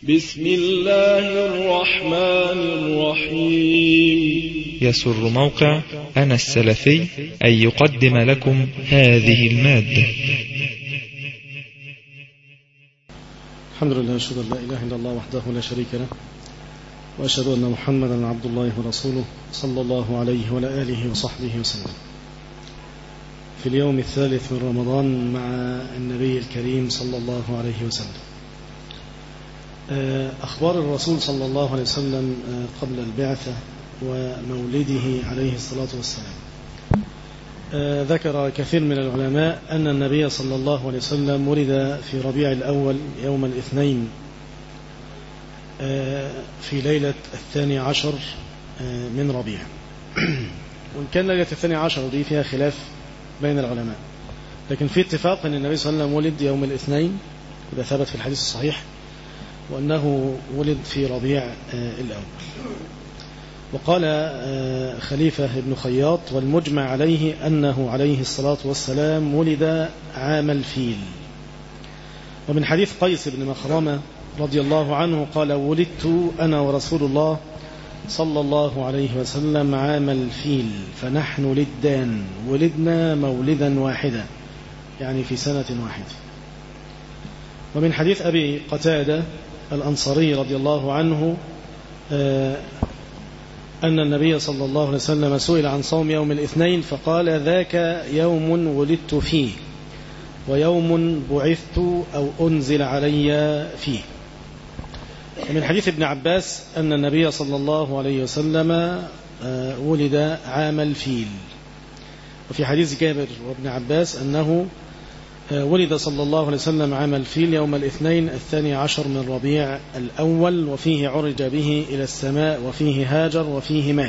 بسم الله الرحمن الرحيم يسر موقع أنا السلفي أن يقدم لكم هذه المادة الحمد لله أشهد أن لا إله إلا الله وحده لا شريك له وأشهد أن محمدا عبد الله ورسوله صلى الله عليه وعلى آله وصحبه وسلم في اليوم الثالث من رمضان مع النبي الكريم صلى الله عليه وسلم أخبار الرسول صلى الله عليه وسلم قبل البعثة ومولده عليه الصلاة والسلام ذكر كثير من العلماء أن النبي صلى الله عليه وسلم ولد في ربيع الأول يوم الاثنين في ليلة الثاني عشر من ربيع وإن كان ليلة الثاني عشر دي فيها خلاف بين العلماء لكن في اتفاق أن النبي صلى الله عليه وسلم ولد يوم الاثنين إذا ثبت في الحديث الصحيح وأنه ولد في ربيع الأول وقال خليفة ابن خياط والمجمع عليه أنه عليه الصلاة والسلام ولد عام الفيل ومن حديث قيس بن مخرمة رضي الله عنه قال ولدت أنا ورسول الله صلى الله عليه وسلم عام الفيل فنحن لدان ولدنا مولدا واحدا يعني في سنة واحدة ومن حديث أبي قتادة الأنصاري رضي الله عنه أن النبي صلى الله عليه وسلم سئل عن صوم يوم الاثنين فقال ذاك يوم ولدت فيه ويوم بعثت أو أنزل علي فيه ومن حديث ابن عباس أن النبي صلى الله عليه وسلم ولد عام الفيل وفي حديث جابر وابن عباس أنه ولد صلى الله عليه وسلم عام الفيل يوم الاثنين الثاني عشر من ربيع الأول وفيه عرج به إلى السماء وفيه هاجر وفيه مات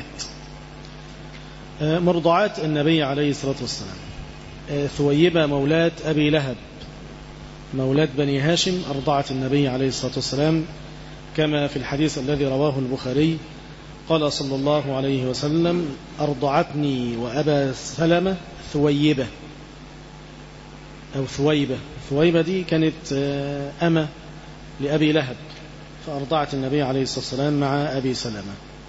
مرضعات النبي عليه الصلاة والسلام ثويبة مولاة أبي لهب مولاة بني هاشم أرضعت النبي عليه الصلاة والسلام كما في الحديث الذي رواه البخاري قال صلى الله عليه وسلم أرضعتني وأبا سلمة ثويبة أو ثويبة ثويبة دي كانت أمة لأبي لهب فأرضعت النبي عليه الصلاة والسلام مع أبي سلمة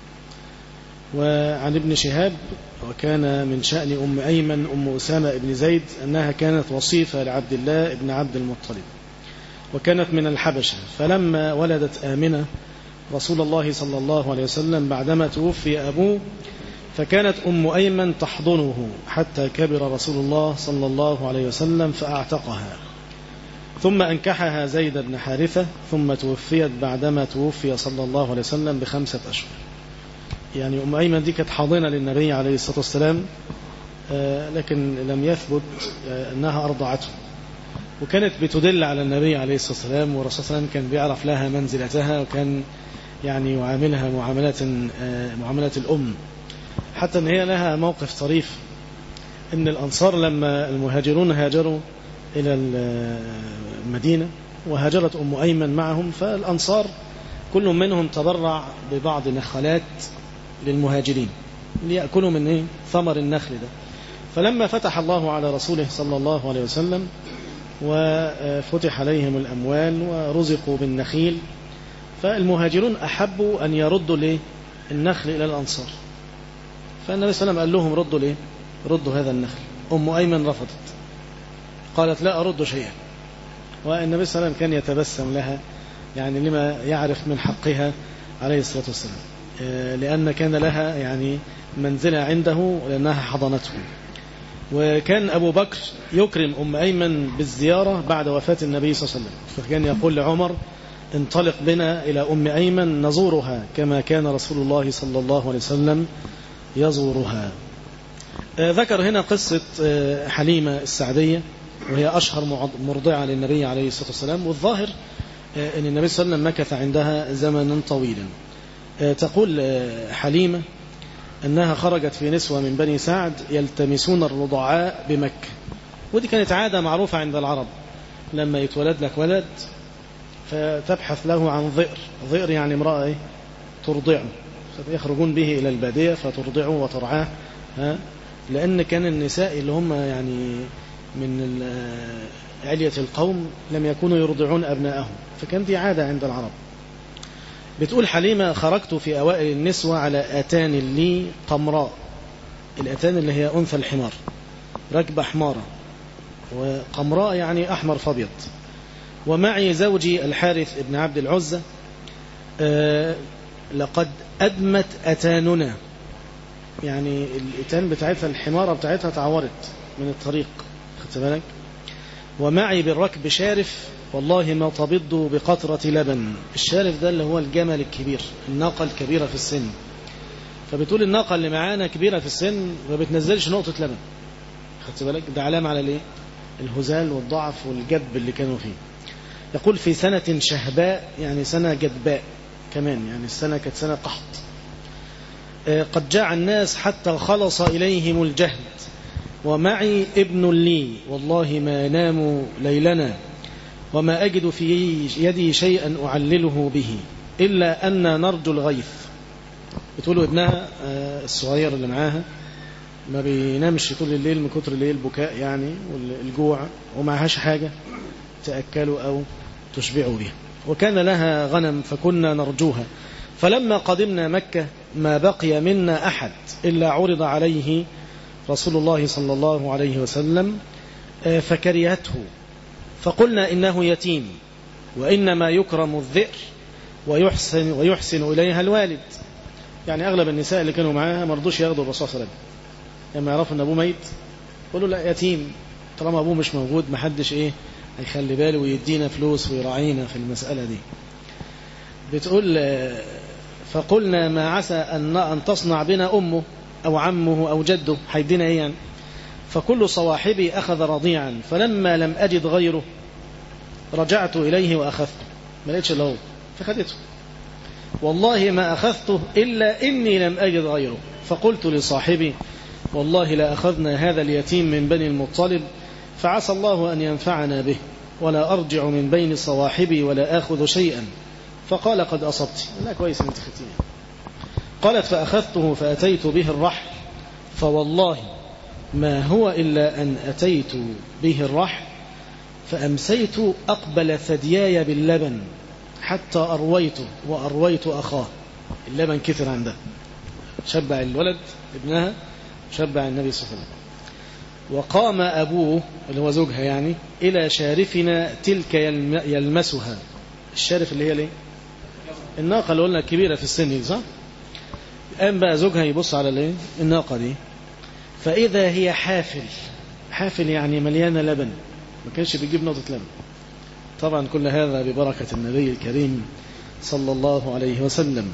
وعن ابن شهاب وكان من شأن أم أيمن أم أسامة بن زيد أنها كانت وصيفة لعبد الله بن عبد المطلب وكانت من الحبشة فلما ولدت آمنة رسول الله صلى الله عليه وسلم بعدما توفي أبوه فكانت أم أيمن تحضنه حتى كبر رسول الله صلى الله عليه وسلم فأعتقها ثم أنكحها زيد بن حارثة ثم توفيت بعدما توفي صلى الله عليه وسلم بخمسة أشهر يعني أم أيمن دي كانت حاضنة للنبي عليه الصلاة والسلام لكن لم يثبت أنها أرضعته وكانت بتدل على النبي عليه الصلاة والسلام والرسول صلى الله عليه وسلم كان بيعرف لها منزلتها وكان يعني يعاملها معاملة معاملة الأم حتى أن هي لها موقف طريف أن الأنصار لما المهاجرون هاجروا إلى المدينة وهاجرت أم أيمن معهم فالأنصار كل منهم تبرع ببعض نخلات للمهاجرين ليأكلوا من إيه؟ ثمر النخل ده فلما فتح الله على رسوله صلى الله عليه وسلم وفتح عليهم الأموال ورزقوا بالنخيل فالمهاجرون أحبوا أن يردوا ليه النخل إلى الأنصار فالنبي صلى الله عليه وسلم قال لهم ردوا ليه ردوا هذا النخل أم أيمن رفضت قالت لا أرد شيئا والنبي صلى الله عليه وسلم كان يتبسم لها يعني لما يعرف من حقها عليه الصلاة والسلام لأن كان لها يعني منزلة عنده لأنها حضنته وكان أبو بكر يكرم أم أيمن بالزيارة بعد وفاة النبي صلى الله عليه وسلم فكان يقول لعمر انطلق بنا إلى أم أيمن نزورها كما كان رسول الله صلى الله عليه وسلم يزورها ذكر هنا قصة حليمة السعدية وهي أشهر مرضعة للنبي عليه الصلاة والسلام والظاهر أن النبي صلى الله عليه وسلم مكث عندها زمنا طويلا تقول حليمة أنها خرجت في نسوة من بني سعد يلتمسون الرضعاء بمكة ودي كانت عادة معروفة عند العرب لما يتولد لك ولد فتبحث له عن ظئر ظئر يعني امرأة ترضعه يخرجون به إلى البادية فترضعه وترعاه ها لأن كان النساء اللي هم يعني من علية القوم لم يكونوا يرضعون أبنائهم فكان دي عادة عند العرب بتقول حليمة خرجت في أوائل النسوة على أتان لي قمراء الأتان اللي هي أنثى الحمار ركبة حمارة وقمراء يعني أحمر فابيض ومعي زوجي الحارث ابن عبد العزة أه لقد أدمت أتاننا يعني الإتان بتاعتها الحمارة بتاعتها تعورت من الطريق خدت بالك ومعي بالركب شارف والله ما تبض بقطرة لبن الشارف ده اللي هو الجمل الكبير الناقة الكبيرة في السن فبتقول الناقة اللي معانا كبيرة في السن ما بتنزلش نقطة لبن خدت بالك ده علامة على الايه الهزال والضعف والجب اللي كانوا فيه يقول في سنة شهباء يعني سنة جدباء كمان يعني السنة كانت سنة قحط قد جاء الناس حتى خلص إليهم الجهد ومعي ابن لي والله ما نام ليلنا وما أجد في يدي شيئا أعلله به إلا أن نرجو الغيث بتقولوا ابنها الصغير اللي معاها ما بينامش طول الليل من كتر الليل بكاء يعني والجوع ومعهاش حاجة تأكلوا أو تشبعوا بها وكان لها غنم فكنا نرجوها فلما قدمنا مكة ما بقي منا أحد إلا عرض عليه رسول الله صلى الله عليه وسلم فكرهته فقلنا إنه يتيم وإنما يكرم الذئر ويحسن, ويحسن إليها الوالد يعني أغلب النساء اللي كانوا معاها ما رضوش ياخدوا الرسول صلى الله عليه وسلم لما يعرفوا أن أبوه ميت قالوا لا يتيم طالما أبوه مش موجود محدش إيه هيخلي باله ويدينا فلوس ويراعينا في المسألة دي بتقول فقلنا ما عسى أن, أن تصنع بنا أمه أو عمه أو جده هيدينا إيه يعني فكل صواحبي أخذ رضيعا فلما لم أجد غيره رجعت إليه وأخذته ما لقيتش إلا هو فخدته والله ما أخذته إلا إني لم أجد غيره فقلت لصاحبي والله لا أخذنا هذا اليتيم من بني المطلب فعسى الله أن ينفعنا به ولا أرجع من بين صواحبي ولا آخذ شيئا فقال قد أصبت لا كويس انت ختين قالت فأخذته فأتيت به الرحل فوالله ما هو إلا أن أتيت به الرحل فأمسيت أقبل ثدياي باللبن حتى أرويته وأرويت أخاه اللبن كثر عنده شبع الولد ابنها شبع النبي صلى الله عليه وسلم وقام أبوه اللي هو زوجها يعني إلى شارفنا تلك يلمسها الشارف اللي هي ليه الناقة اللي قلنا كبيرة في السن دي صح قام بقى زوجها يبص على الايه الناقة دي فإذا هي حافل حافل يعني مليانة لبن ما كانش بيجيب نقطة لبن طبعا كل هذا ببركة النبي الكريم صلى الله عليه وسلم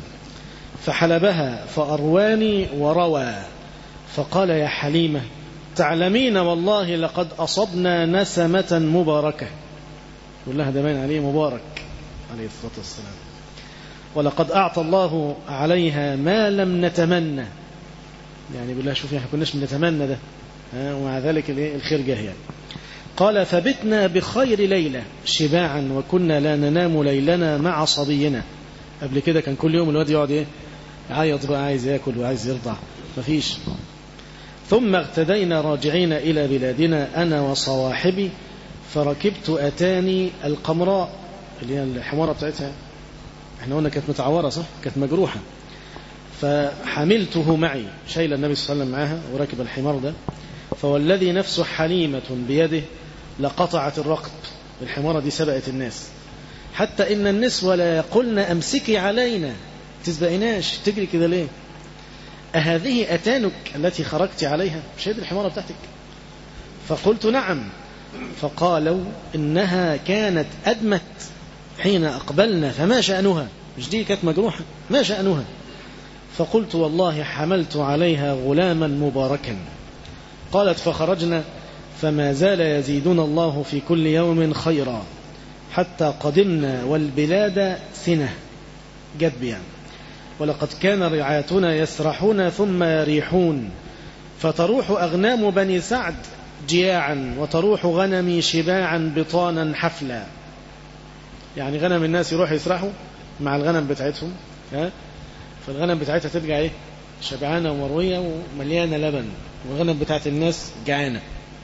فحلبها فأرواني وروى فقال يا حليمة تعلمين والله لقد أصبنا نسمة مباركة يقول لها ده باين عليه مبارك عليه الصلاة والسلام ولقد أعطى الله عليها ما لم نتمنى يعني بالله شوفي احنا كناش بنتمنى ده ومع ذلك الخير جه يعني قال فبتنا بخير ليلة شباعا وكنا لا ننام ليلنا مع صبينا قبل كده كان كل يوم الواد يقعد ايه يعيط بقى عايز ياكل وعايز يرضع مفيش ثم اغتدينا راجعين إلى بلادنا أنا وصواحبي فركبت أتاني القمراء اللي هي الحمارة بتاعتها احنا قلنا كانت متعورة صح كانت مجروحة فحملته معي شايل النبي صلى الله عليه وسلم معاها وركب الحمار ده فوالذي نفس حليمة بيده لقطعت الرقب الحمارة دي سبقت الناس حتى إن النسوة لا يقولن أمسكي علينا تسبقيناش تجري كده ليه أهذه أتانك التي خرجت عليها مش هذه الحمارة بتاعتك فقلت نعم فقالوا إنها كانت أدمت حين أقبلنا فما شأنها مش دي كانت مجروحة ما شأنها فقلت والله حملت عليها غلاما مباركا قالت فخرجنا فما زال يزيدنا الله في كل يوم خيرا حتى قدمنا والبلاد سنة جدب يعني ولقد كان رعاتنا يسرحون ثم يريحون فتروح أغنام بني سعد جياعا وتروح غنمي شباعا بطانا حفلا يعني غنم الناس يروح يسرحوا مع الغنم بتاعتهم ها فالغنم بتاعتها ترجع ايه شبعانة ومروية ومليانة لبن والغنم بتاعت الناس جعانة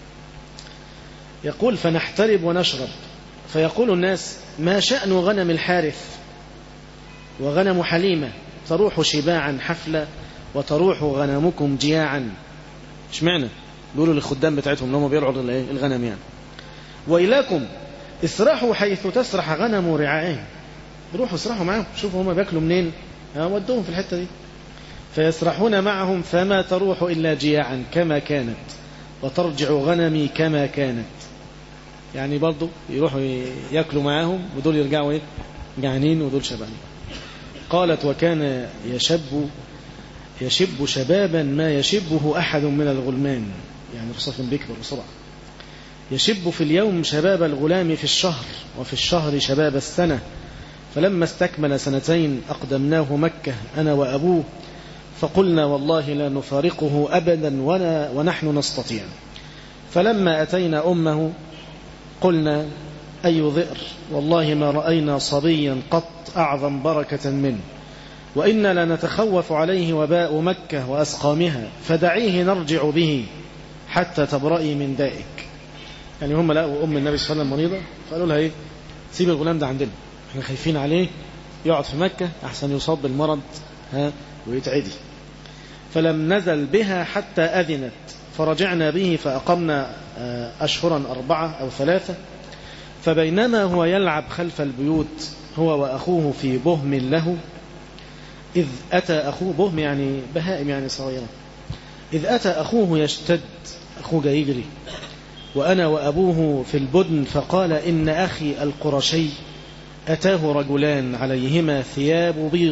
يقول فنحترب ونشرب فيقول الناس ما شأن غنم الحارث وغنم حليمة تروح شباعا حفلة وتروح غنمكم جياعا ايش معنى بيقولوا للخدام بتاعتهم لهم بيرعوا الغنم يعني وإلاكم اسرحوا حيث تسرح غنم رعائهم روحوا اسرحوا معاهم شوفوا هما بياكلوا منين ودوهم في الحتة دي فيسرحون معهم فما تروح إلا جياعا كما كانت وترجع غنمي كما كانت يعني برضو يروحوا ياكلوا معاهم ودول يرجعوا ايه جعانين ودول شبعانين قالت وكان يشب يشب شبابا ما يشبه أحد من الغلمان يعني الرسول بيكبر بسرعة يشب في اليوم شباب الغلام في الشهر وفي الشهر شباب السنة فلما استكمل سنتين أقدمناه مكة أنا وأبوه فقلنا والله لا نفارقه أبدا ولا ونحن نستطيع فلما أتينا أمه قلنا أي ذئر والله ما رأينا صبيا قط أعظم بركة منه وإنا لنتخوف عليه وباء مكة وأسقامها فدعيه نرجع به حتى تبرئي من دائك يعني هم لقوا أم النبي صلى الله عليه وسلم مريضة فقالوا لها إيه سيب الغلام ده عندنا احنا خايفين عليه يقعد في مكة أحسن يصاب بالمرض ها ويتعدي فلم نزل بها حتى أذنت فرجعنا به فأقمنا أشهرا أربعة أو ثلاثة فبينما هو يلعب خلف البيوت هو وأخوه في بهم له إذ أتى أخوه بهم يعني بهائم يعني صغيرة إذ أتى أخوه يشتد أخوه جاي يجري وأنا وأبوه في البدن فقال إن أخي القرشي أتاه رجلان عليهما ثياب بيض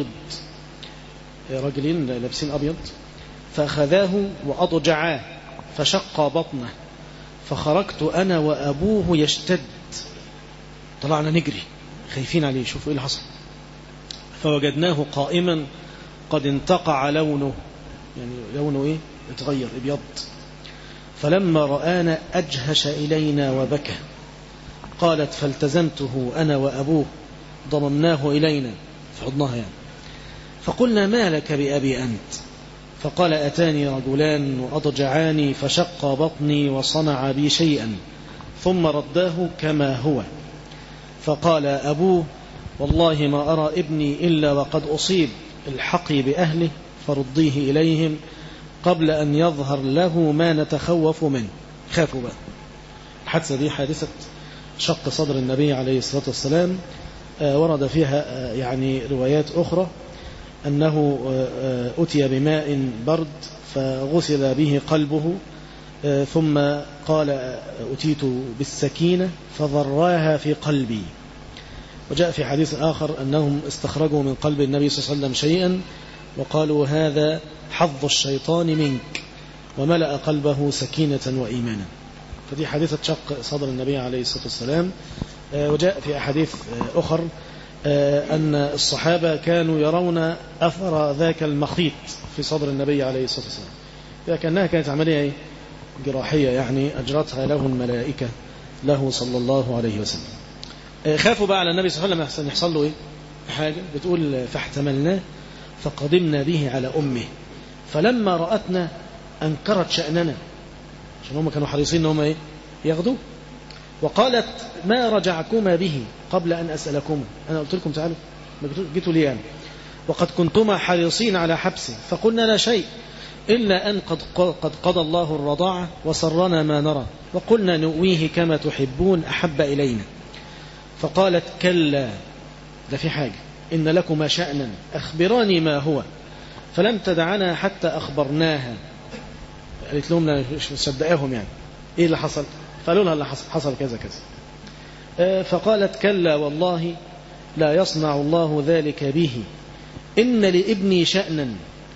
رجلين لابسين أبيض فأخذاه وأضجعاه فشق بطنه فخرجت أنا وأبوه يشتد طلعنا نجري خايفين عليه شوفوا إيه اللي حصل فوجدناه قائما قد انتقع لونه يعني لونه إيه اتغير ابيض فلما رآنا أجهش إلينا وبكى قالت فالتزمته أنا وأبوه ضممناه إلينا في حضنها يعني فقلنا ما لك بأبي أنت فقال أتاني رجلان وأضجعاني فشق بطني وصنع بي شيئا ثم رداه كما هو فقال أبوه والله ما أرى ابني إلا وقد أصيب الحقي بأهله فرديه إليهم قبل أن يظهر له ما نتخوف منه خافوا بقى الحادثة دي حادثة شق صدر النبي عليه الصلاة والسلام ورد فيها يعني روايات أخرى أنه أتي بماء برد فغسل به قلبه ثم قال أتيت بالسكينة فضراها في قلبي وجاء في حديث آخر أنهم استخرجوا من قلب النبي صلى الله عليه وسلم شيئا وقالوا هذا حظ الشيطان منك وملأ قلبه سكينة وإيمانا فدي حادثة شق صدر النبي عليه الصلاة والسلام وجاء في أحاديث أخر أن الصحابة كانوا يرون أثر ذاك المخيط في صدر النبي عليه الصلاة والسلام لكنها كانت عملية جراحية يعني أجرتها له الملائكة له صلى الله عليه وسلم خافوا بقى على النبي صلى الله عليه وسلم يحصل له إيه حاجة بتقول فاحتملناه فقدمنا به على أمه فلما رأتنا أنكرت شأننا عشان هم كانوا حريصين أنهم إيه ياخدوه وقالت ما رجعكما به قبل أن أسألكما أنا قلت لكم تعالوا ما جيتوا لي يعني وقد كنتما حريصين على حبسه فقلنا لا شيء إلا أن قد, قد قضى الله الرضاعة وسرنا ما نرى وقلنا نؤويه كما تحبون أحب إلينا فقالت كلا ده في حاجة إن لكما شأنا أخبراني ما هو فلم تدعنا حتى أخبرناها قالت لهم لا مش مصدقاهم يعني إيه اللي حصل قالوا لها اللي حصل, حصل كذا كذا فقالت كلا والله لا يصنع الله ذلك به إن لابني شأنا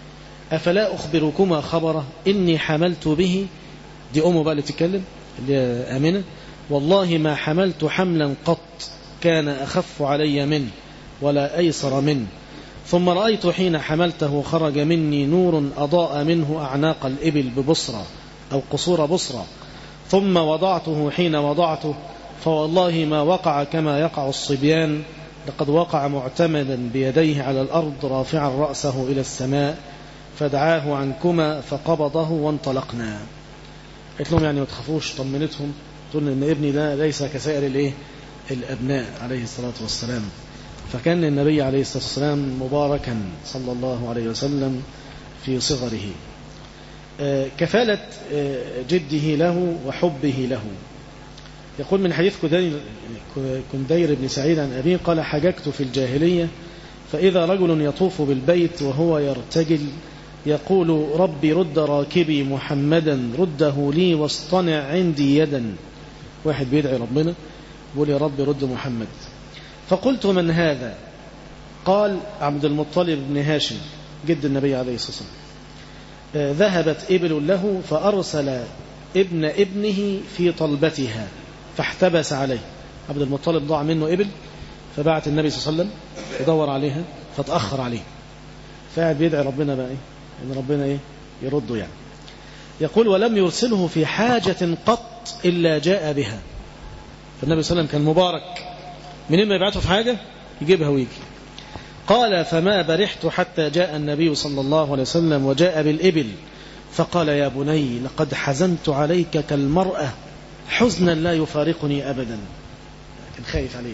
أفلا أخبركما خبره إني حملت به دي أمه بقى اللي تتكلم اللي آمنة والله ما حملت حملا قط كان أخف علي منه ولا أيسر منه ثم رأيت حين حملته خرج مني نور أضاء منه أعناق الإبل ببصرة أو قصور بصرة ثم وضعته حين وضعته فوالله ما وقع كما يقع الصبيان لقد وقع معتمدا بيديه على الأرض رافعا رأسه إلى السماء فدعاه عنكما فقبضه وانطلقنا قلت لهم يعني ما تخافوش طمنتهم تقول ان ابني ده ليس كسائر الايه الابناء عليه الصلاه والسلام فكان النبي عليه الصلاة والسلام مباركا صلى الله عليه وسلم في صغره كفالة جده له وحبه له يقول من حديث كدير, كندير بن سعيد عن أبيه قال حججت في الجاهلية فإذا رجل يطوف بالبيت وهو يرتجل يقول ربي رد راكبي محمدا رده لي واصطنع عندي يدا واحد بيدعي ربنا بيقول يا رب رد محمد فقلت من هذا قال عبد المطلب بن هاشم جد النبي عليه الصلاة والسلام ذهبت إبل له فأرسل ابن ابنه في طلبتها فاحتبس عليه عبد المطلب ضاع منه إبل فبعت النبي صلى الله عليه وسلم يدور عليها فتأخر عليه فقعد بيدعي ربنا بقى إيه إن ربنا إيه يرده يعني يقول ولم يرسله في حاجة قط إلا جاء بها فالنبي صلى الله عليه وسلم كان مبارك منين ما يبعته في حاجة يجيبها ويجي قال فما برحت حتى جاء النبي صلى الله عليه وسلم وجاء بالإبل فقال يا بني لقد حزنت عليك كالمرأة حزنا لا يفارقني أبدا كان خايف عليها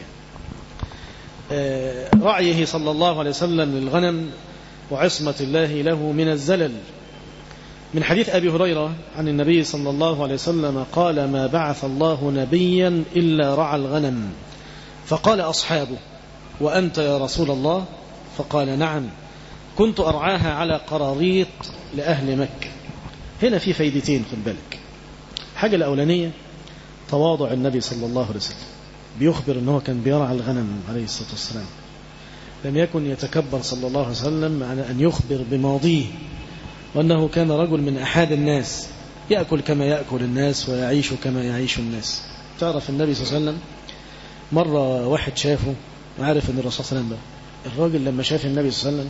رعيه صلى الله عليه وسلم للغنم وعصمة الله له من الزلل من حديث أبي هريرة عن النبي صلى الله عليه وسلم قال ما بعث الله نبيا إلا رعى الغنم فقال أصحابه وأنت يا رسول الله فقال نعم كنت أرعاها على قراريط لأهل مكة هنا في فايدتين خد بالك حاجة الأولانية تواضع النبي صلى الله عليه وسلم بيخبر أنه كان بيرعى الغنم عليه الصلاة والسلام لم يكن يتكبر صلى الله عليه وسلم على أن يخبر بماضيه وأنه كان رجل من أحد الناس يأكل كما يأكل الناس ويعيش كما يعيش الناس تعرف النبي صلى الله عليه وسلم مرة واحد شافه وعارف أن الرسول صلى الله عليه وسلم ده الراجل لما شاف النبي صلى الله عليه وسلم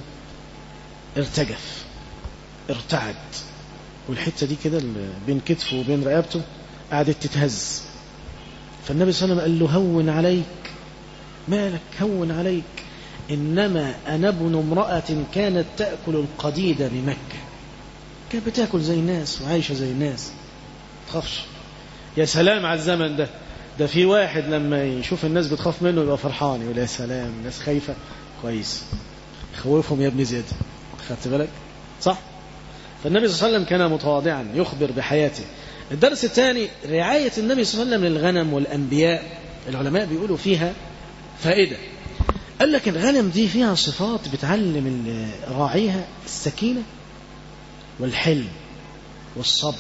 ارتجف ارتعد والحتة دي كده بين كتفه وبين رقبته قعدت تتهز فالنبي صلى الله عليه وسلم قال له هون عليك مالك هون عليك إنما أنا ابن امرأة كانت تأكل القديد بمكة كانت بتاكل زي الناس وعايشة زي الناس تخافش يا سلام على الزمن ده ده في واحد لما يشوف الناس بتخاف منه يبقى فرحان يقول يا سلام الناس خايفة كويس خوفهم يا ابن زيد خدت بالك صح فالنبي صلى الله عليه وسلم كان متواضعا يخبر بحياته الدرس الثاني رعاية النبي صلى الله عليه وسلم للغنم والأنبياء العلماء بيقولوا فيها فائدة قال لك الغنم دي فيها صفات بتعلم راعيها السكينة والحلم والصبر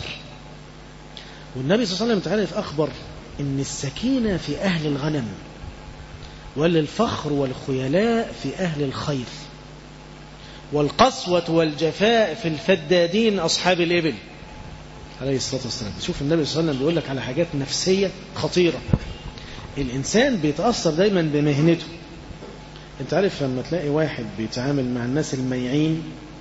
والنبي صلى الله عليه وسلم تعالى أخبر إن السكينة في أهل الغنم وللفخر والخيلاء في أهل الخير والقسوة والجفاء في الفدادين أصحاب الإبل عليه الصلاة والسلام شوف النبي صلى الله عليه وسلم بيقول لك على حاجات نفسية خطيرة الإنسان بيتأثر دايما بمهنته انت عارف لما تلاقي واحد بيتعامل مع الناس الميعين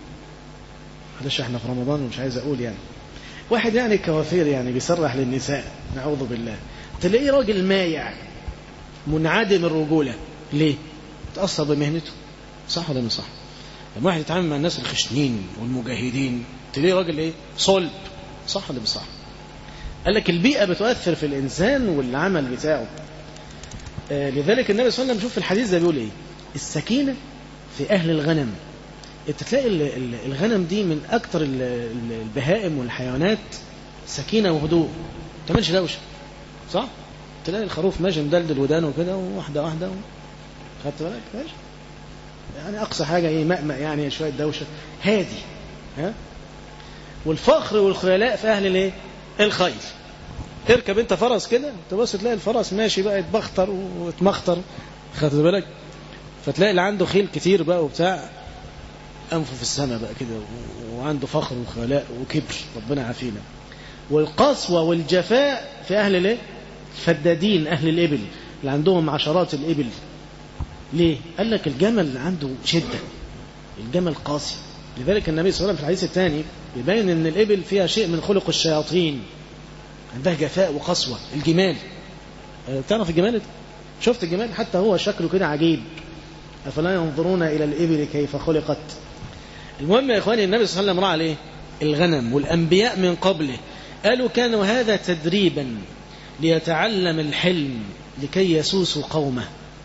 معلش احنا في رمضان ومش عايز اقول يعني واحد يعني كوافير يعني بيسرح للنساء نعوذ بالله تلاقيه راجل مايع منعدم الرجولة ليه تأثر بمهنته صح ولا مش صح لما واحد يتعامل مع الناس الخشنين والمجاهدين تلاقيه راجل ايه صلب صح ولا مش صح قال لك البيئة بتؤثر في الإنسان والعمل بتاعه آه لذلك النبي صلى الله عليه وسلم شوف في الحديث ده بيقول ايه السكينة في أهل الغنم انت تلاقي الغنم دي من أكتر البهائم والحيوانات سكينة وهدوء ما تعملش دوشة صح؟ تلاقي الخروف ماشي مدلدل ودانه كده وواحدة واحدة خدت بالك ماشي يعني أقصى حاجة إيه مأمأ يعني شوية دوشة هادي ها والفخر والخيلاء في أهل الايه؟ الخير اركب انت فرس كده تبص تلاقي الفرس ماشي بقى يتبختر ويتمخطر خدت بالك فتلاقي اللي عنده خيل كتير بقى وبتاع أنفه في السماء بقى كده وعنده فخر وخلاء وكبر ربنا عافينا والقسوة والجفاء في أهل الايه الفدادين أهل الإبل اللي عندهم عشرات الإبل ليه؟ قال لك الجمل عنده شدة الجمل قاسي لذلك النبي صلى الله عليه وسلم في الحديث الثاني يبين أن الإبل فيها شيء من خلق الشياطين عندها جفاء وقسوة الجمال تعرف الجمال شفت الجمال حتى هو شكله كده عجيب أفلا ينظرون إلى الإبل كيف خلقت المهم يا إخواني النبي صلى الله عليه وسلم رأى عليه الغنم والأنبياء من قبله قالوا كانوا هذا تدريبا ليتعلم الحلم لكي يسوس قومه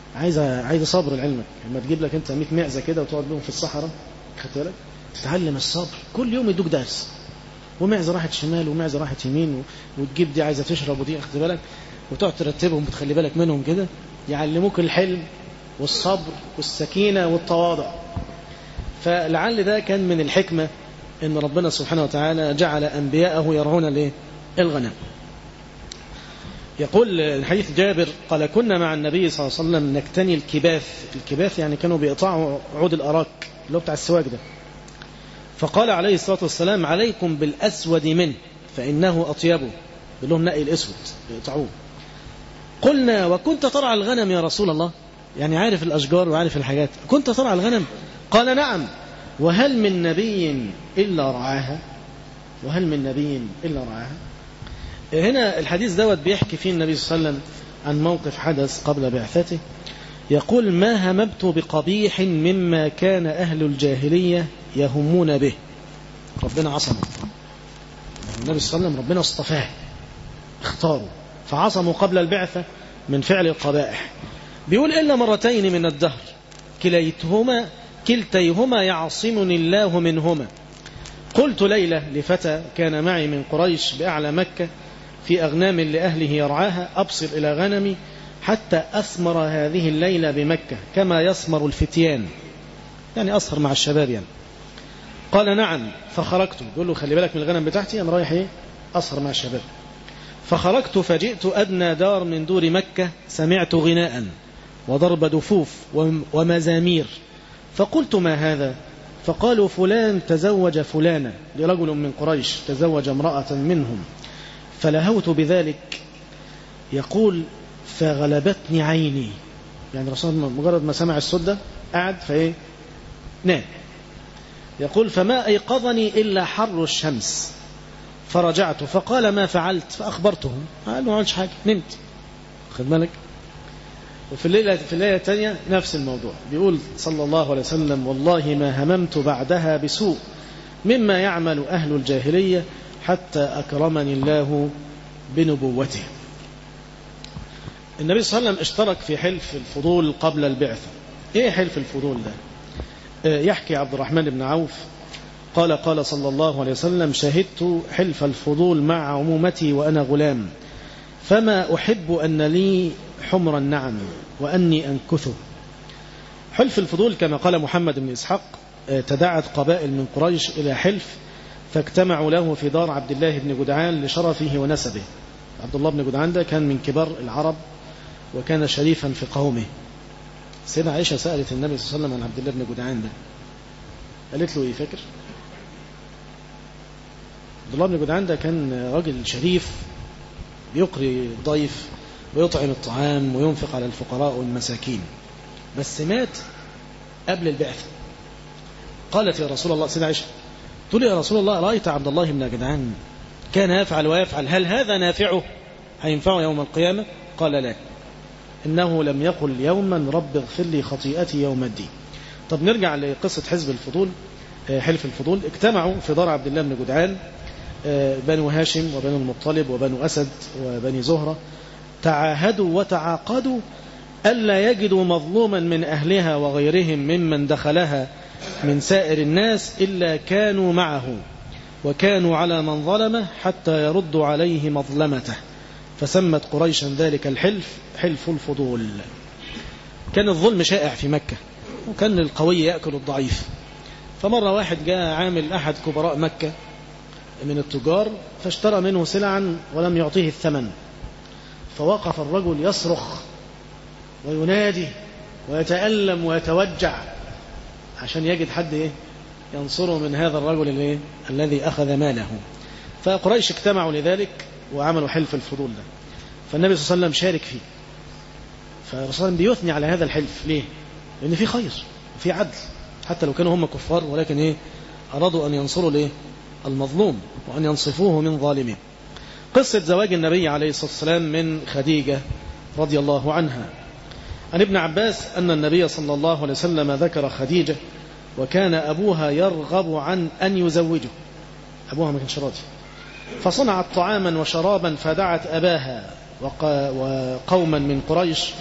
عايزة عايزة صبر لعلمك لما تجيب لك انت 100 معزة كده وتقعد بهم في الصحراء خدت بالك تتعلم الصبر كل يوم يدوك درس ومعزة راحت شمال ومعزة راحت يمين وتجيب دي عايزة تشرب ودي خدت بالك وتقعد ترتبهم وتخلي بالك منهم كده يعلموك الحلم والصبر والسكينة والتواضع فلعل ده كان من الحكمة ان ربنا سبحانه وتعالى جعل أنبياءه يرعون الايه الغنم يقول الحديث جابر قال كنا مع النبي صلى الله عليه وسلم نكتني الكباث الكباث يعني كانوا بيقطعوا عود الأراك اللي هو بتاع السواك ده فقال عليه الصلاة والسلام عليكم بالأسود منه فإنه أطيبه لهم نقي الأسود يقطعوه قلنا وكنت ترعى الغنم يا رسول الله يعني عارف الأشجار وعارف الحاجات كنت ترعى الغنم قال نعم وهل من نبي إلا رعاها وهل من نبي إلا رعاها هنا الحديث دوت بيحكي فيه النبي صلى الله عليه وسلم عن موقف حدث قبل بعثته يقول ما هممت بقبيح مما كان أهل الجاهلية يهمون به ربنا عصمه النبي صلى الله عليه وسلم ربنا اصطفاه اختاره فعصموا قبل البعثة من فعل القبائح بيقول إلا مرتين من الدهر كليتهما كلتيهما يعصمني الله منهما قلت ليلة لفتى كان معي من قريش بأعلى مكة في أغنام لأهله يرعاها أبصر إلى غنمي حتى أثمر هذه الليلة بمكة كما يثمر الفتيان يعني أسهر مع الشباب يعني قال نعم فخرجت يقول له خلي بالك من الغنم بتاعتي أنا رايح إيه أسهر مع الشباب فخرجت فجئت أدنى دار من دور مكة سمعت غناء وضرب دفوف ومزامير فقلت ما هذا فقالوا فلان تزوج فلانا لرجل من قريش تزوج امرأة منهم فلهوت بذلك يقول فغلبتني عيني يعني رسول الله مجرد ما سمع الصدة قعد فايه نام يقول فما أيقظني إلا حر الشمس فرجعت فقال ما فعلت فأخبرته قال ما عملش حاجة نمت خد بالك وفي الليلة في الليلة الثانية نفس الموضوع بيقول صلى الله عليه وسلم والله ما هممت بعدها بسوء مما يعمل أهل الجاهلية حتى أكرمني الله بنبوته النبي صلى الله عليه وسلم اشترك في حلف الفضول قبل البعثة ايه حلف الفضول ده يحكي عبد الرحمن بن عوف قال قال صلى الله عليه وسلم شهدت حلف الفضول مع عمومتي وأنا غلام فما أحب أن لي حمر النعم وأني أنكثه حلف الفضول كما قال محمد بن إسحاق تداعت قبائل من قريش إلى حلف فاجتمعوا له في دار عبد الله بن جدعان لشرفه ونسبه عبد الله بن جدعان ده كان من كبار العرب وكان شريفا في قومه سيدة عائشة سألت النبي صلى الله عليه وسلم عن عبد الله بن جدعان ده قالت له ايه فاكر عبد الله بن جدعان ده كان راجل شريف بيقري الضيف ويطعم الطعام وينفق على الفقراء والمساكين بس مات قبل البعثة قالت يا رسول الله سيدة عائشة تقول يا رسول الله رأيت عبد الله بن جدعان كان يفعل ويفعل هل هذا نافعه هينفعه يوم القيامة قال لا إنه لم يقل يوما رب اغفر لي خطيئتي يوم الدين طب نرجع لقصة حزب الفضول حلف الفضول اجتمعوا في دار عبد الله بن جدعان بنو هاشم وبنو المطلب وبنو أسد وبني زهرة تعاهدوا وتعاقدوا ألا يجدوا مظلوما من أهلها وغيرهم ممن دخلها من سائر الناس إلا كانوا معه وكانوا على من ظلمه حتى يردوا عليه مظلمته فسمت قريشا ذلك الحلف حلف الفضول كان الظلم شائع في مكة وكان القوي يأكل الضعيف فمرة واحد جاء عامل أحد كبراء مكة من التجار فاشترى منه سلعا ولم يعطيه الثمن فوقف الرجل يصرخ وينادي ويتألم ويتوجع عشان يجد حد إيه ينصره من هذا الرجل اللي الذي أخذ ماله فقريش اجتمعوا لذلك وعملوا حلف الفضول ده فالنبي صلى الله عليه وسلم شارك فيه فالرسول صلى الله عليه وسلم بيثني على هذا الحلف ليه؟ لأن في خير وفي عدل حتى لو كانوا هم كفار ولكن إيه أرادوا أن ينصروا ليه المظلوم وأن ينصفوه من ظالمه قصة زواج النبي عليه الصلاة والسلام من خديجة رضي الله عنها عن ابن عباس أن النبي صلى الله عليه وسلم ذكر خديجة وكان أبوها يرغب عن أن يزوجه أبوها ما كانش راضي فصنعت طعاما وشرابا فدعت أباها وقوما من قريش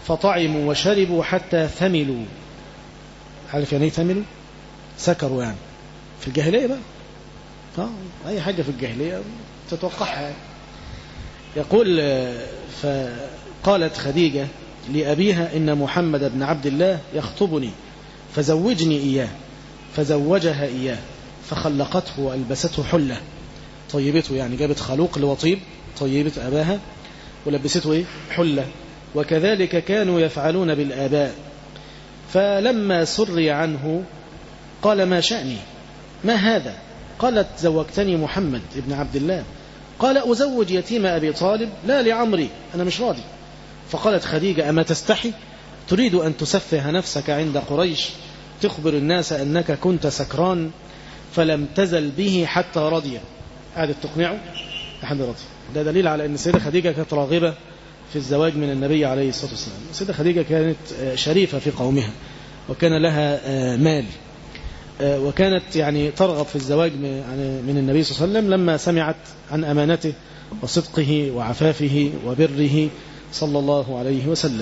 فطعموا وشربوا حتى ثملوا عارف يعني ايه ثملوا سكروا يعني في الجاهلية بقى اه اي حاجة في الجاهلية تتوقعها يعني. يقول فقالت خديجة لأبيها إن محمد بن عبد الله يخطبني فزوجني إياه فزوجها إياه فخلقته وألبسته حلة طيبته يعني جابت خلوق لوطيب طيبة أباها ولبسته إيه؟ حلة وكذلك كانوا يفعلون بالآباء فلما سري عنه قال ما شأني ما هذا قالت زوجتني محمد ابن عبد الله قال أزوج يتيم أبي طالب لا لعمري أنا مش راضي فقالت خديجة أما تستحي تريد أن تسفه نفسك عند قريش تخبر الناس أنك كنت سكران فلم تزل به حتى رضي قعدت تقنعه لحد رضي ده دليل على أن السيدة خديجة كانت راغبة في الزواج من النبي عليه الصلاة والسلام السيدة خديجة كانت شريفة في قومها وكان لها مال وكانت يعني ترغب في الزواج من النبي صلى الله عليه وسلم لما سمعت عن أمانته وصدقه وعفافه وبره صلى الله عليه وسلم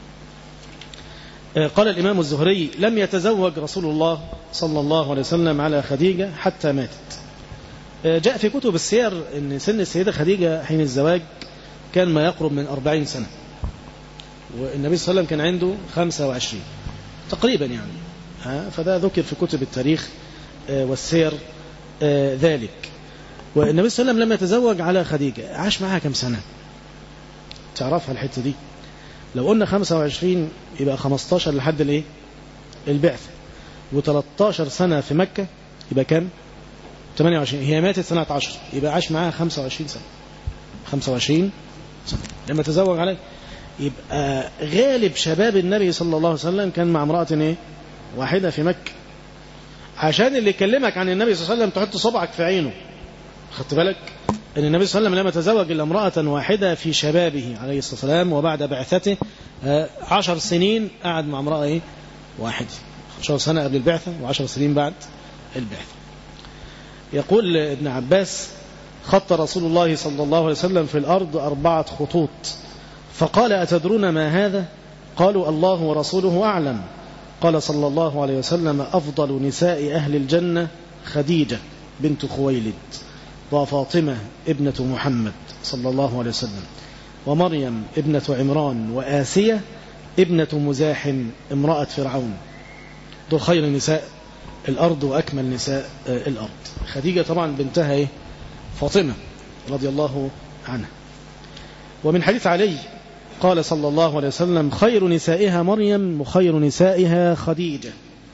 قال الإمام الزهري لم يتزوج رسول الله صلى الله عليه وسلم على خديجة حتى ماتت جاء في كتب السير أن سن السيدة خديجة حين الزواج كان ما يقرب من أربعين سنة والنبي صلى الله عليه وسلم كان عنده خمسة وعشرين تقريبا يعني فده ذكر في كتب التاريخ والسير ذلك والنبي صلى الله عليه وسلم لما يتزوج على خديجة عاش معها كم سنة تعرفها الحتة دي لو قلنا 25 يبقى 15 لحد الايه البعث و13 سنة في مكة يبقى كام 28 هي ماتت سنة 10 يبقى عاش معاها 25 سنة 25 سنة لما تزوج عليه يبقى غالب شباب النبي صلى الله عليه وسلم كان مع امرأة ايه واحدة في مكة عشان اللي يكلمك عن النبي صلى الله عليه وسلم تحط صبعك في عينه خدت بالك أن النبي صلى الله عليه وسلم لما تزوج إلا امرأة واحدة في شبابه عليه الصلاة والسلام وبعد بعثته عشر سنين قعد مع امرأة إيه؟ واحدة عشر سنة قبل البعثة وعشر سنين بعد البعثة يقول ابن عباس خط رسول الله صلى الله عليه وسلم في الأرض أربعة خطوط فقال أتدرون ما هذا قالوا الله ورسوله أعلم قال صلى الله عليه وسلم أفضل نساء أهل الجنة خديجة بنت خويلد وفاطمة ابنة محمد صلى الله عليه وسلم ومريم ابنة عمران وآسية ابنة مزاحم امرأة فرعون دول خير نساء الأرض وأكمل نساء الأرض خديجة طبعا بنتها إيه؟ فاطمة رضي الله عنها ومن حديث علي قال صلى الله عليه وسلم خير نسائها مريم وخير نسائها خديجة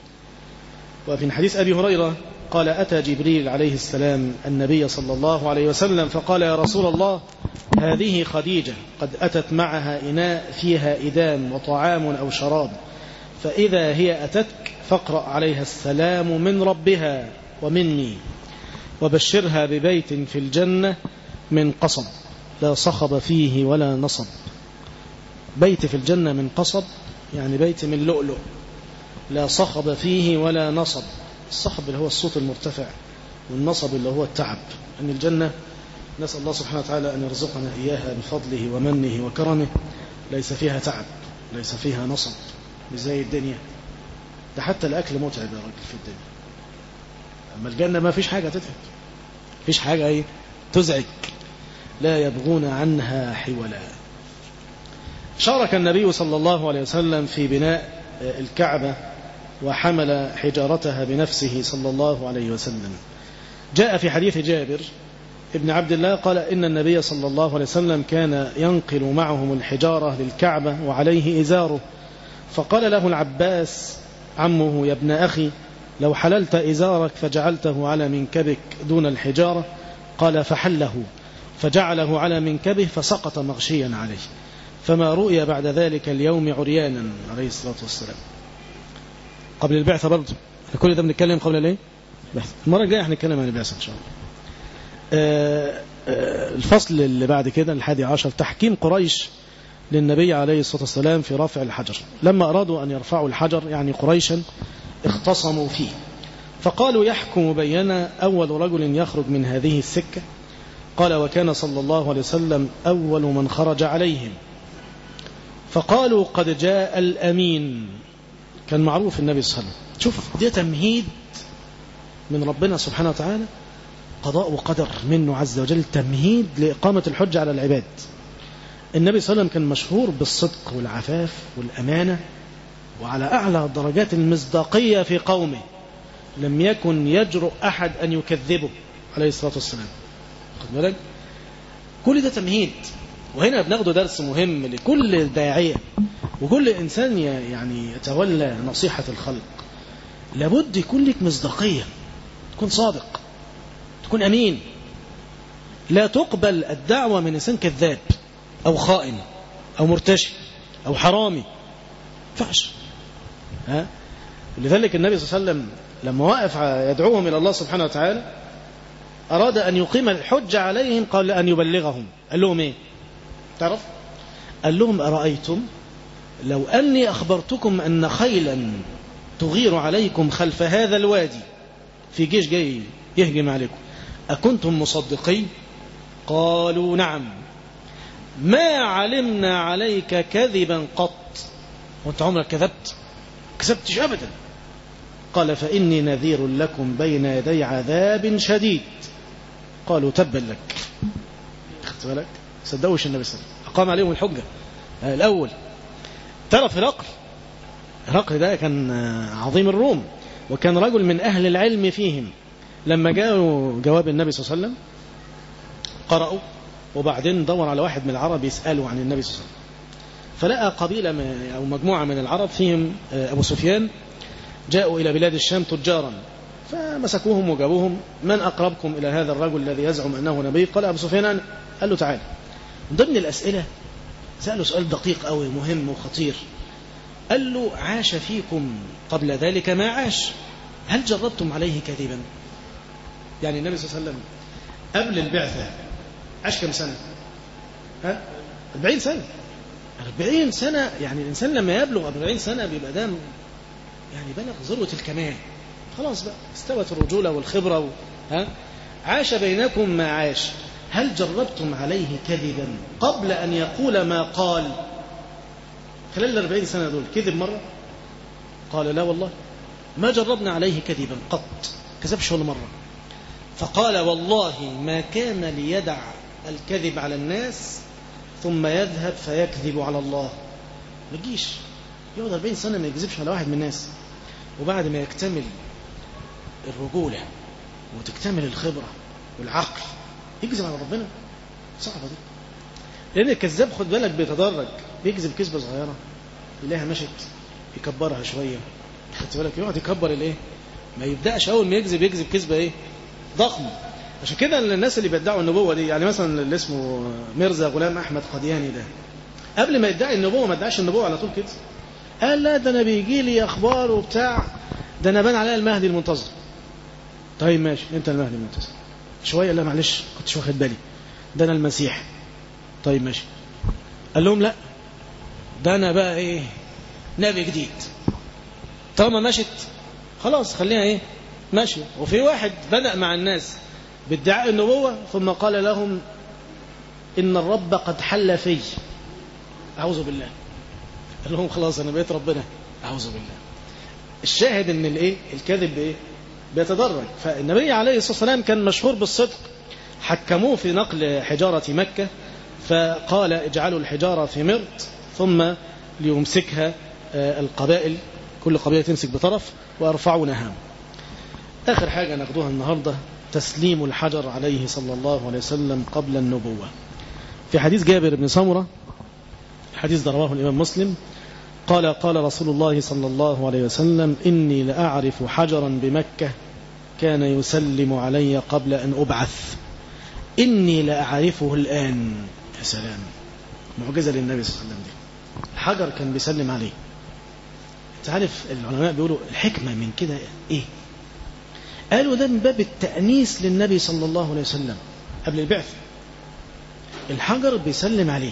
وفي حديث أبي هريرة قال أتى جبريل عليه السلام النبي صلى الله عليه وسلم فقال يا رسول الله هذه خديجة قد أتت معها إناء فيها إدام وطعام أو شراب فإذا هي أتتك فاقرأ عليها السلام من ربها ومني وبشرها ببيت في الجنة من قصب لا صخب فيه ولا نصب بيت في الجنة من قصب يعني بيت من لؤلؤ لا صخب فيه ولا نصب الصخب اللي هو الصوت المرتفع والنصب اللي هو التعب أن الجنة نسأل الله سبحانه وتعالى أن يرزقنا إياها بفضله ومنه وكرمه ليس فيها تعب ليس فيها نصب مش زي الدنيا ده حتى الأكل متعب يا راجل في الدنيا أما الجنة ما فيش حاجة تتعب فيش حاجة ايه تزعج لا يبغون عنها حولا شارك النبي صلى الله عليه وسلم في بناء الكعبة وحمل حجارتها بنفسه صلى الله عليه وسلم جاء في حديث جابر ابن عبد الله قال إن النبي صلى الله عليه وسلم كان ينقل معهم الحجارة للكعبة وعليه إزاره فقال له العباس عمه يا ابن أخي لو حللت إزارك فجعلته على منكبك دون الحجارة قال فحله فجعله على منكبه فسقط مغشيا عليه فما رؤي بعد ذلك اليوم عريانا عليه الصلاة والسلام قبل البعثة برضه كل ده بنتكلم قبل الايه المرة الجاية هنتكلم عن البعثة إن شاء الله آه آه الفصل اللي بعد كده الحادي عشر تحكيم قريش للنبي عليه الصلاة والسلام في رفع الحجر لما أرادوا أن يرفعوا الحجر يعني قريشا اختصموا فيه فقالوا يحكم بيننا أول رجل يخرج من هذه السكة قال وكان صلى الله عليه وسلم أول من خرج عليهم فقالوا قد جاء الأمين كان معروف النبي صلى الله عليه وسلم شوف ده تمهيد من ربنا سبحانه وتعالى قضاء وقدر منه عز وجل تمهيد لإقامة الحجة على العباد النبي صلى الله عليه وسلم كان مشهور بالصدق والعفاف والأمانة وعلى أعلى درجات المصداقية في قومه لم يكن يجرؤ أحد أن يكذبه عليه الصلاة والسلام خد بالك كل ده تمهيد وهنا بناخده درس مهم لكل داعية وكل إنسان يعني يتولى نصيحة الخلق لابد يكون لك مصداقية تكون صادق تكون أمين لا تقبل الدعوة من إنسان كذاب أو خائن أو مرتشي أو حرامي فعش ها لذلك النبي صلى الله عليه وسلم لما وقف يدعوهم إلى الله سبحانه وتعالى أراد أن يقيم الحج عليهم قال أن يبلغهم قال لهم إيه تعرف قال لهم أرأيتم لو أني أخبرتكم أن خيلا تغير عليكم خلف هذا الوادي في جيش جاي يهجم عليكم أكنتم مصدقين قالوا نعم ما علمنا عليك كذبا قط وانت عمرك كذبت كذبتش أبدا قال فإني نذير لكم بين يدي عذاب شديد قالوا تبا لك خدت بالك صدقوش النبي صلى الله عليه وسلم أقام عليهم الحجة الأول تعرف هرقل هرقل ده كان عظيم الروم وكان رجل من أهل العلم فيهم لما جاءوا جواب النبي صلى الله عليه وسلم قرأوا وبعدين دور على واحد من العرب يسأله عن النبي صلى الله عليه وسلم فلقى قبيلة أو مجموعة من العرب فيهم أبو سفيان جاءوا إلى بلاد الشام تجارا فمسكوهم وجابوهم من أقربكم إلى هذا الرجل الذي يزعم أنه نبي قال أبو سفيان قال له تعالى من ضمن الأسئلة سأله سؤال دقيق أوي مهم وخطير قال له عاش فيكم قبل ذلك ما عاش هل جربتم عليه كذبا يعني النبي صلى الله عليه وسلم قبل البعثة عاش كم سنة ها 40 سنة 40 سنة يعني الإنسان لما يبلغ 40 سنة بيبقى ده يعني بلغ ذروة الكمال خلاص بقى استوت الرجولة والخبرة و... ها عاش بينكم ما عاش هل جربتم عليه كذبا قبل أن يقول ما قال خلال الأربعين سنة دول كذب مرة قال لا والله ما جربنا عليه كذبا قط كذبش ولا مرة فقال والله ما كان ليدع الكذب على الناس ثم يذهب فيكذب على الله ما تجيش يقعد 40 سنة ما يكذبش على واحد من الناس وبعد ما يكتمل الرجولة وتكتمل الخبرة والعقل يكذب على ربنا صعبة دي لأن الكذاب خد بالك بيتدرج بيكذب كذبة صغيرة يلاقيها مشت يكبرها شوية خدت بالك يقعد يكبر الايه ما يبدأش أول ما يكذب يكذب كذبة ايه ضخمة عشان كده الناس اللي بيدعوا النبوة دي يعني مثلا اللي اسمه ميرزا غلام أحمد قدياني ده قبل ما يدعي النبوة ما ادعاش النبوة على طول كده قال لا ده أنا بيجي لي أخبار وبتاع ده أنا بان عليا المهدي المنتظر طيب ماشي أنت المهدي المنتظر شوية لا معلش كنتش واخد بالي ده أنا المسيح طيب ماشي قال لهم لا ده أنا بقى إيه نبي جديد طالما مشت خلاص خليها إيه ماشي وفي واحد بدأ مع الناس بادعاء النبوة ثم قال لهم إن الرب قد حل في أعوذ بالله قال لهم خلاص أنا بقيت ربنا أعوذ بالله الشاهد إن الإيه الكذب بإيه بيتدرج فالنبي عليه الصلاة والسلام كان مشهور بالصدق حكموه في نقل حجارة مكة فقال اجعلوا الحجارة في مرط ثم ليمسكها القبائل كل قبيلة تمسك بطرف ويرفعونها آخر حاجة ناخدوها النهاردة تسليم الحجر عليه صلى الله عليه وسلم قبل النبوة في حديث جابر بن سمرة حديث ده رواه الإمام مسلم قال قال رسول الله صلى الله عليه وسلم إني لأعرف حجرا بمكة كان يسلم علي قبل أن أبعث إني لأعرفه الآن يا سلام معجزة للنبي صلى الله عليه وسلم دي الحجر كان بيسلم عليه تعرف العلماء بيقولوا الحكمة من كده إيه قالوا ده من باب التأنيس للنبي صلى الله عليه وسلم قبل البعث الحجر بيسلم عليه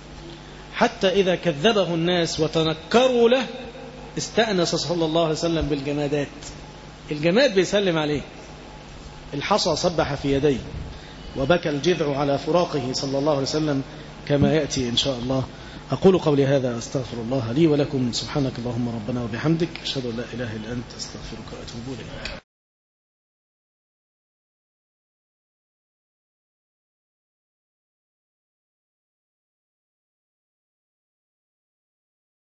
حتى إذا كذبه الناس وتنكروا له استأنس صلى الله عليه وسلم بالجمادات الجماد بيسلم عليه الحصى صبح في يديه وبكى الجذع على فراقه صلى الله عليه وسلم كما يأتي إن شاء الله أقول قولي هذا أستغفر الله لي ولكم سبحانك اللهم ربنا وبحمدك أشهد أن لا إله إلا أنت أستغفرك وأتوب إليك